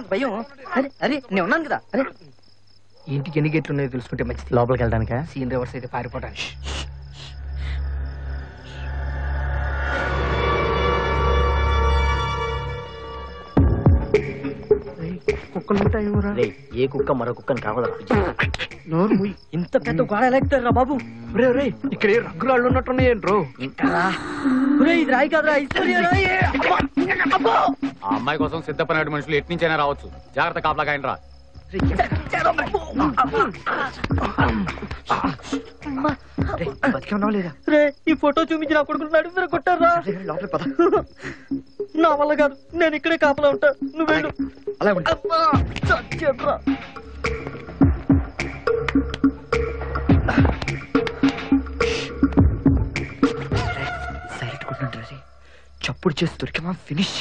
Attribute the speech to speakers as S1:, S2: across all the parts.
S1: భయం అరే అరే నేను ఉన్నాను కదా అరే
S2: ఇంటికి ఎన్ని గేట్లు ఉన్నాయో తెలుసుకుంటే మంచిది
S3: లోపలికి వెళ్ళడానికా
S2: సీన్ రివర్స్ అయితే పారిపోవడానికి కుక్కలు ఉంటాయేమోరా
S3: రే ఏ కుక్క మరో కుక్కని కావదా
S2: నోరు మూయి.
S1: ఇంత పెద్ద గోడ ఎలా ఎక్కుతారు బాబు
S2: రే రే ఇక్కడ ఏ రంగురాళ్ళు ఉన్నట్టున్నాయేంట్రో
S1: ఇంకా ఒరే, ఇది రాయి కాదురా ఐశ్వర్య రాయి అబ్బో!
S4: ఆ అమ్మాయి కోసం సిద్ధపడిన మనుషులు ఎట్నుంచైనా రావచ్చు జాగ్రత్త కాపలాగా ఆయన రా
S3: బతికే ఉన్నావా లేదా
S1: రే ఈ ఫోటో చూపించి నా కొడుకుని నడుపుతారా కొట్టారా
S3: లోపలికి పద
S1: నా వల్ల కాదు నేను ఇక్కడే కాపలా ఉంటా నువ్వు వెళ్ళు
S3: అలా ఉండు.
S1: అబ్బా, చచ్చాడ్రా.
S3: సైలెంట్ కొట్టినట్టు రే చప్పుడు చేసి దొరికామా ఫినిష్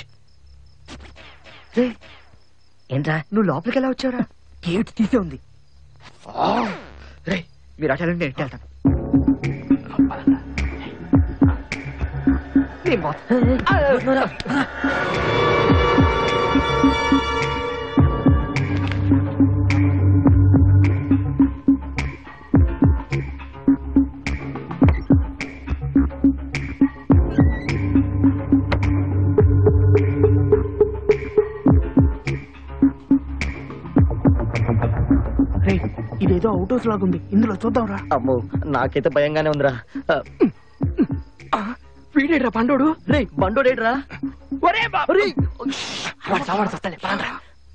S3: ఏంట్రా నువ్వు లోపలికి ఎలా వచ్చావురా
S1: గేట్ తీసే ఉంది
S3: రే మీరు అటు వెళ్ళండి, నేను ఇటు వెళ్తాను
S2: రే ఇదేదో అవుట్ హౌస్ లాగుంది ఇందులో చూద్దాం రా
S3: అమ్మో నాకైతే భయంగానే ఉందిరా
S2: వీడేట్రా పండోడు
S3: రే బండోడేట్రా
S2: ఒరే బాబు వాడు సావాడు సస్తాలే పదండ్రా.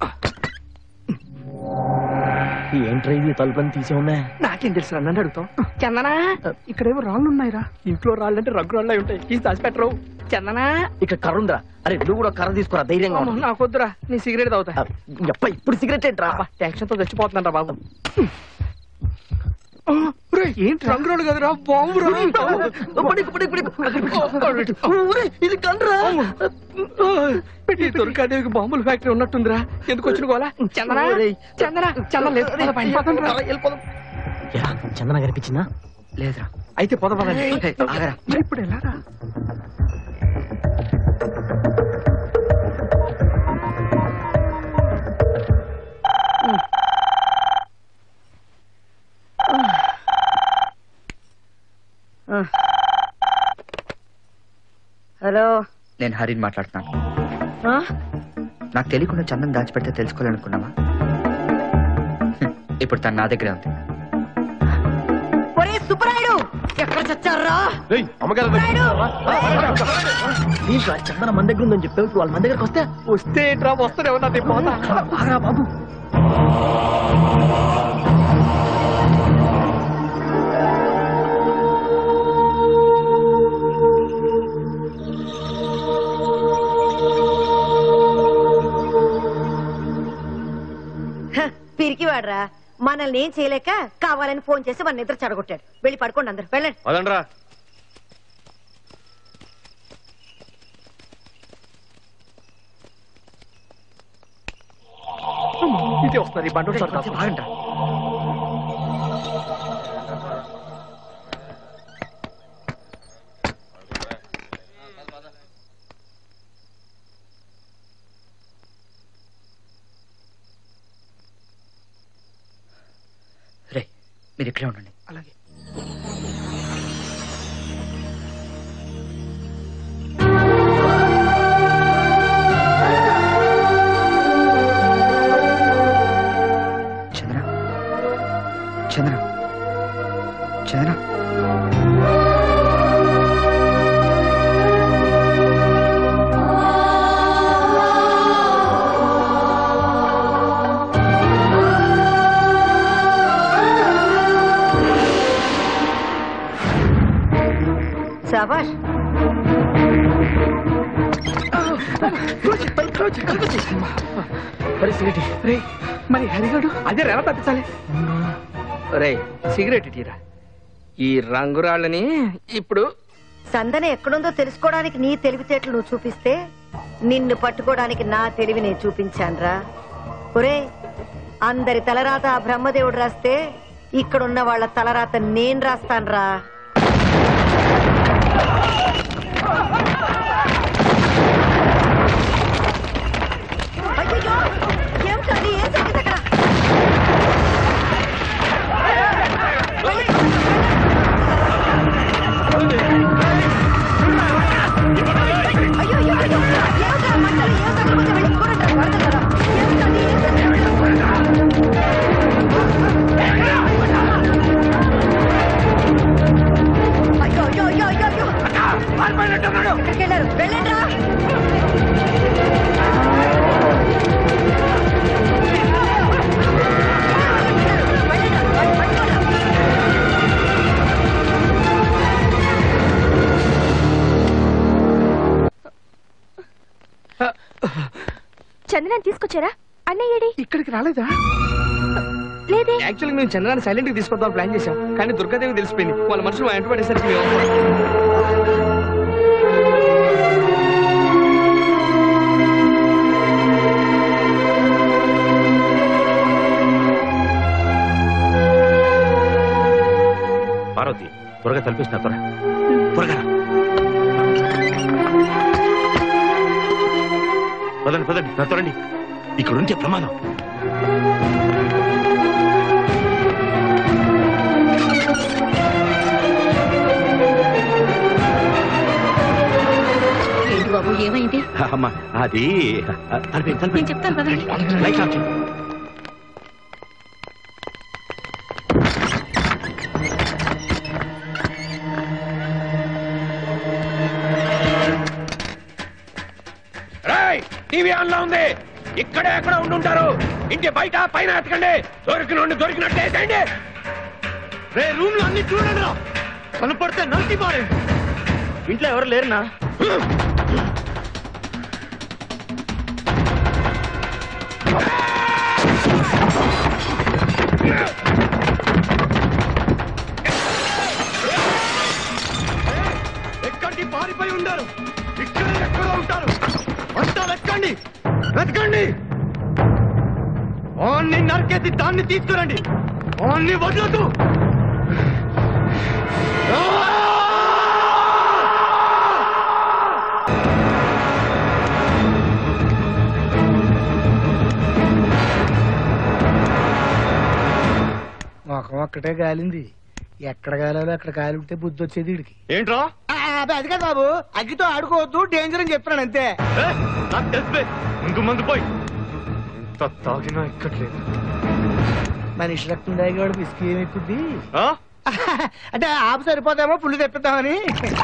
S3: ఏంట్రా ఇది తలుపుని తీసే ఉన్నా
S2: నాకేం తెలుసు నన్ను అడుగుతాం చందనా ఇక్కడేమో రాళ్ళు ఉన్నాయిరా ఇంట్లో రాళ్ళు అంటే రంగు రాళ్ళు అయి ఉంటాయి ఈ దాచిపెట్టరు చందనా
S3: ఇక్కడ కర్ర ఉందిరా అరే నువ్వు కూడా కర్ర తీసుకురా ధైర్యంగా
S2: అమ్మో,
S3: ఉండు.
S2: నాకొద్దురా నీ సిగరెట్ తాగుతా
S3: ఆ, ఎప్ప ఇప్పుడు సిగరెట్ ఏంట్రా
S2: టెన్షన్ తో చచ్చిపోతున్నారా బాబు ఏంటి రంగురాడు కదరా బాంబు
S3: పడి, పడి, పడి. ఊరే, ఇది కండ్రా
S2: దుర్గాదేవికి బాంబుల ఫ్యాక్టరీ ఉన్నట్టుందిరా ఎందుకు వచ్చిన గోలా చందనా
S3: ఒరేయ్.
S2: చందనా చందన లేదు పద పైన. పదండ్రా.
S3: ఎరా, చందన కనిపించిందా లేదురా
S2: అయితే పొద పదండి
S3: హే, ఆగరా
S2: ఇప్పుడు ఎలారా
S1: హలో
S3: నేను హరిని మాట్లాడుతున్నాను
S1: ఆ?
S3: నాకు తెలియకుండా చందన్ దాచిపెడితే తెలుసుకోవాలనుకున్నావా హ్మ్, ఇప్పుడు తను నా దగ్గరే ఉంది
S1: ఒరే సుబ్బరాయుడు ఎక్కడ చచ్చారా
S3: దీంట్లో చందన మన దగ్గర ఉందని చెప్పావు ఇప్పుడు వాళ్ళ మన దగ్గరకు వస్తే
S2: వస్తే డ్రా వస్తానే ఉన్నది పోతా
S3: ఆగరా బాబు
S5: పిరికి వాడరా మనల్ని ఏం చేయలేక కావాలని ఫోన్ చేసి మన నిద్ర చెడగొట్టాడు వెళ్ళి పడుకోండి అందరు వెళ్ళండి
S4: పదండ్రా
S2: ఇదే వస్తుంది ఈ బండు సరదా
S3: ఆగండి రే మీరు ఇక్కడే ఉండండి
S2: అలాగే
S3: చంద్ర చంద్ర చంద్ర
S5: శాబాష్
S2: పరిస్థితి రే మరి హరిగాడు అదే ఎలా తప్పించాలి రే సిగరెట్ ఇటీరా ఈ రంగురాళ్ళని ఇప్పుడు
S5: సందన ఎక్కడుందో తెలుసుకోవడానికి నీ తెలివితేటలు నువ్వు చూపిస్తే నిన్ను పట్టుకోవడానికి నా తెలివి నేను చూపించానురా ఒరే అందరి తలరాత ఆ బ్రహ్మదేవుడు రాస్తే ఇక్కడున్న వాళ్ళ తలరాత నేను రాస్తానురా అయ్యయ్యో!
S6: చంద్రాన్ని తీసుకొచ్చారా అన్నయ్యేడి
S2: ఇక్కడికి రాలేదా
S6: లేదే
S2: యాక్చువల్గా మేము చంద్రాన్ని సైలెంట్ గా తీసుకొద్దాం ప్లాన్ చేశాం కానీ దుర్గాదేవి తెలిసిపోయింది వాళ్ళ మనుషులు మా వెంట పడేసరికి మేము
S7: పార్వతి త్వరగా తలపిస్తున్నా త్వర త్వరగా రా. పదండి పదండి నా త్వరండి ఇక్కడ ఉంటే ప్రమాదం
S6: ఏంటి బాబు ఏమైంది
S7: అమ్మా అది తలపి తలపి
S6: నేను చెప్తాను పదండి
S7: లైట్ ఆఫ్ చేయి.
S8: టీవీ ఆన్ లో ఉంది ఇక్కడే ఎక్కడ ఉండుంటారు ఇంటి బయట పైన ఎత్తకండి దొరికిన దొరికినట్టు వేసేయండి రే రూమ్ లో అన్ని చూడండి రా కనపడితే నరికి పారే
S1: ఇంట్లో ఎవరు లేరునా
S8: ఎక్కడికి పారిపోయి ఉండారు ఇక్కడ ఎక్కడో ఉంటారు అంతా వెతకండి వెతకండి ఓన్ని నరికేసి దాన్ని తీసుకురండి ఓన్ని వదలదు
S1: ముఖం ఒక్కటే కాలింది ఎక్కడ కాలాలో అక్కడ కాలి ఉంటే బుద్ధి వచ్చేది వీడికి
S8: ఏంట్రా
S1: అది కాదు బాబు అగ్గితో ఆడుకోవద్దు డేంజర్ అని చెప్తున్నాను అంతే
S8: ఏ? నాకు తెలిసిపోయి ముందు ముందు పోయి ఎంత తాగినా ఎక్కట్లేదు
S1: మనిషి రక్తం తాగేవాడు బిస్కీ ఏమి ఎక్కుద్ది
S8: ఆ?
S1: అంటే ఆపు సరిపోతామో పుల్లు తెప్పిద్దామని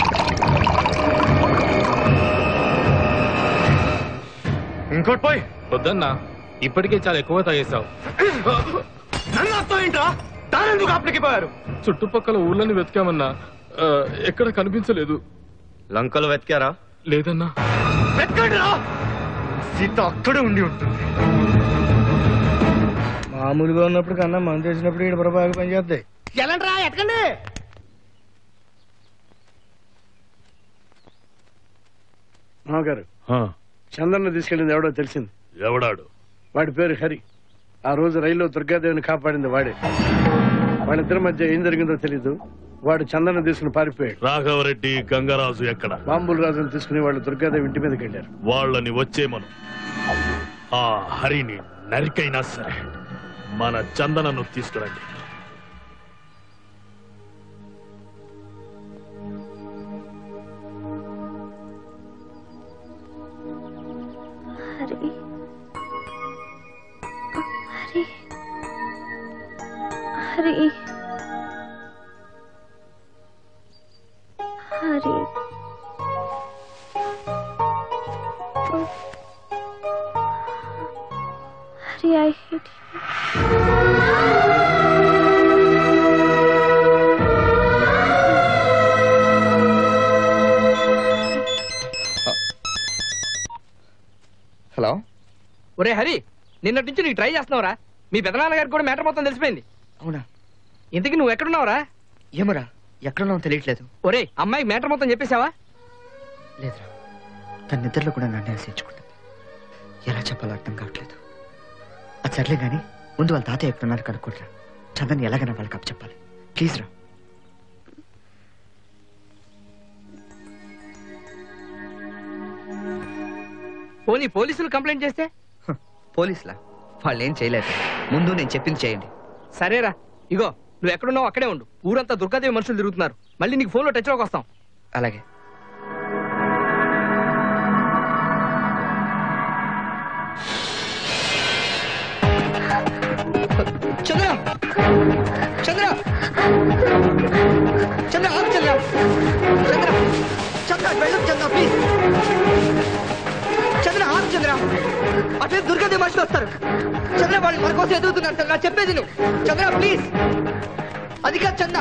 S8: ఇంకోటి పోయి
S4: వద్దన్నా ఇప్పటికే చాలా ఎక్కువ తాగేశావు
S8: నన్ను అర్థం ఏంట్రా దానెందుకు అప్పటికి పోయారు
S4: చుట్టుపక్కల ఊళ్ళని వెతికామన్నా ఆ, ఎక్కడ కనిపించలేదు
S8: లంకలు వెతికారా
S4: లేదన్నా
S8: వెతకండి రా సీత అక్కడే ఉండి ఉంటుంది
S1: మామూలుగా ఉన్నప్పుడు కన్నా మందు వేసినప్పుడు ఈడ బాగా పనిచేద్దాయి ఎలాంటి రా ఎట్టకండి
S9: మామగారు
S7: ఆ,
S9: చందన్న తీసుకెళ్ళింది ఎవడో తెలిసింది
S7: ఎవడాడు
S9: వాడి పేరు హరి ఆ రోజు రైల్లో దుర్గాదేవిని కాపాడింది వాడే వాళ్ళిద్దరి మధ్య ఏం జరిగిందో తెలీదు వాడు చందన తీసుకుని పారిపోయాడు
S7: రాఘవరెడ్డి గంగరాజు ఎక్కడ
S9: బాంబుల రాజును తీసుకుని వాళ్ళు దుర్గాదేవి ఇంటి మీదకి వెళ్ళారు
S7: వాళ్ళని వచ్చేమను ఆ హరిని నరికైనా సరే మన చందనను తీసుకురండి
S6: Hari Hari Hari Hari Hari I hate
S3: hello
S2: ఒరే హరి నిన్నటి నుంచి నీకు ట్రై చేస్తున్నావురా మీ పెదనాన్నగారికి కూడా మ్యాటర్ మొత్తం తెలిసిపోయింది
S3: అవునా
S2: ఇంతకీ నువ్వు ఎక్కడున్నావురా
S3: ఏమరా ఎక్కడున్నావు తెలియట్లేదు
S2: ఒరే అమ్మాయికి మ్యాటర్ మొత్తం చెప్పేశావా
S3: లేదురా తన నిద్రలో కూడా నన్ను ఆశించుకుంటుంది ఎలా చెప్పాలో అర్థం కావట్లేదు అది సర్లే కానీ ముందు వాళ్ళ తాతయ్య ఎక్కడున్నారు కనుక్కుంటా చందని ఎలాగైనా వాళ్ళకి అప్పు చెప్పాలి ప్లీజ్ రా
S2: పోనీ పోలీసులు కంప్లైంట్ చేస్తే
S3: హ, పోలీసులా వాళ్ళు ఏం చేయలేదు ముందు నేను చెప్పింది చేయండి
S2: సరేరా ఇగో నువ్వు ఎక్కడున్నావు అక్కడే ఉండు ఊరంతా దుర్గాదేవి మనుషులు తిరుగుతున్నారు మళ్ళీ నీకు ఫోన్లో టచ్లోకి వస్తాం
S3: అలాగే చంద్ర చంద్ర చంద్ర ఆగు చంద్ర చంద్ర చంద్ర వెళ్ళం చంద్ర ప్లీజ్ చంద్ర ఆగు చంద్ర అట్లే దుర్గాదేవి మనుషులు వస్తారు చంద్ర వాళ్ళు మన కోసం ఎదుగుతున్నారు చంద్ర చెప్పేది నువ్వు చంద్ర ప్లీజ్ అది కాదు చంద్ర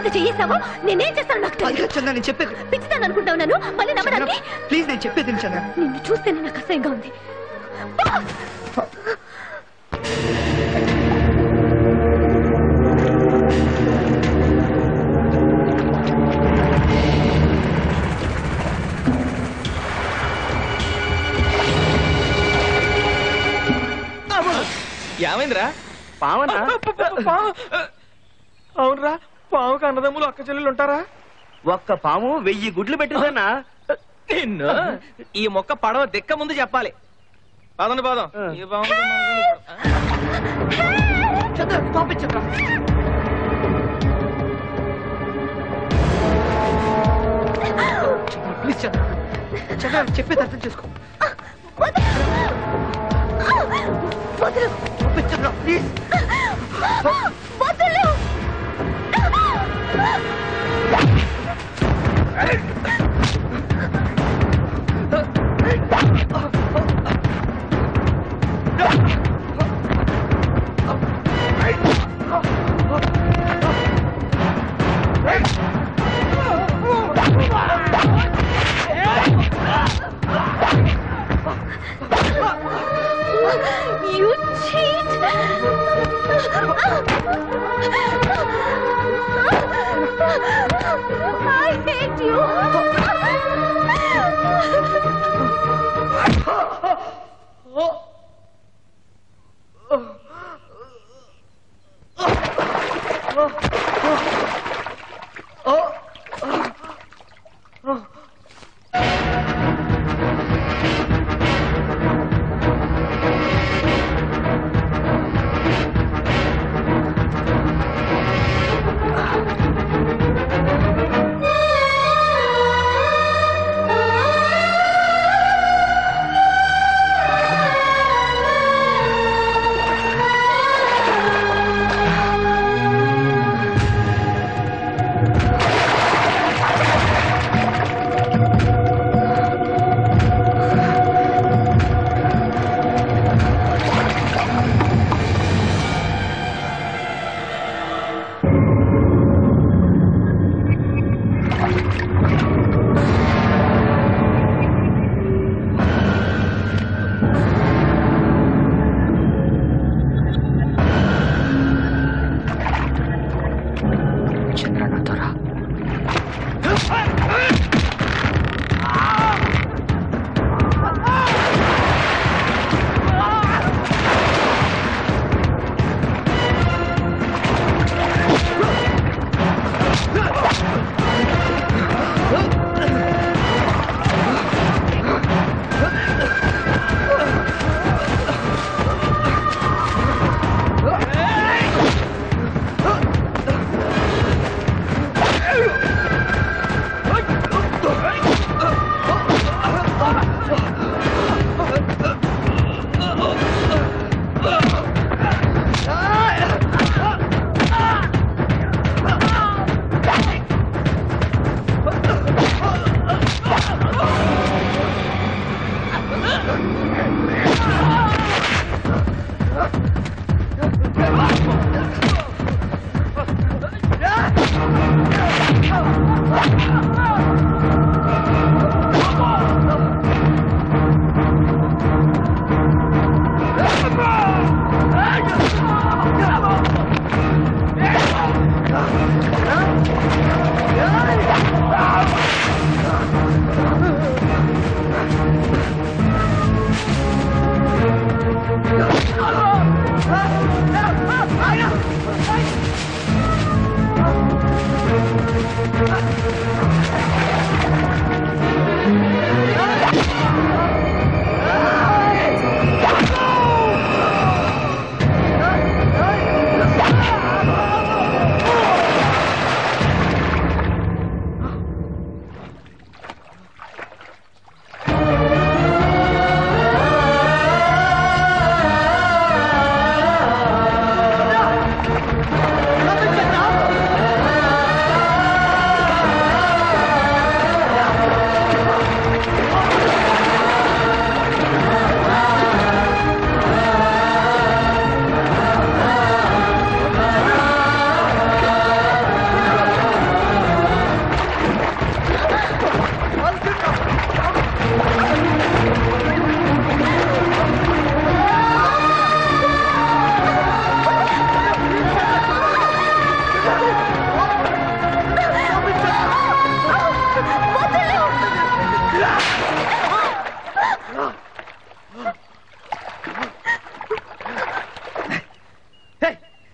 S6: మీద చేసావో నేనేం చేస్తాను నాకు
S3: అది
S6: తెలియదు
S3: కాదు చందా నేను చెప్పేది
S6: పిచ్చితాను అనుకుంటా ఉన్నాను మళ్ళీ నమ్మడానికి
S3: ప్లీజ్ నేను చెప్పేది విను చందా
S6: నిన్ను చూస్తేనే నాకు అసహ్యంగా ఉంది
S2: ఏమైందిరా పావనా అవునరా పావుకి అన్నదమ్ములు అక్క చెల్లెలు ఉంటారా
S1: ఒక్క పాము వెయ్యి గుడ్లు పెట్టేసన్నా
S2: నిన్ను ఈ మొక్క పడవ దిక్క ముందు చెప్పాలి పదండి పదం ఈ పాము
S3: చందా పంపించరా ప్లీజ్ చందా చందా చెప్పేది అర్థం చేసుకో
S6: వదులు
S3: పంపించరా ప్లీజ్
S6: వదులు You cheat! I hate you!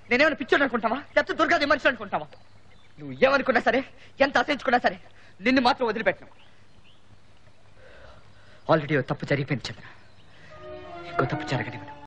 S3: నేనేమైనా పిచ్చోడు అనుకుంటావా లేకపోతే దుర్గాది మనిషి అనుకుంటావా నువ్వు ఏమనుకున్నా సరే ఎంత అసహించుకున్నా సరే నిన్ను మాత్రం వదిలిపెట్టను ఆల్రెడీ ఓ తప్పు జరిగిపోయింది చంద్ర ఇంకో తప్పు జరగనివ్వను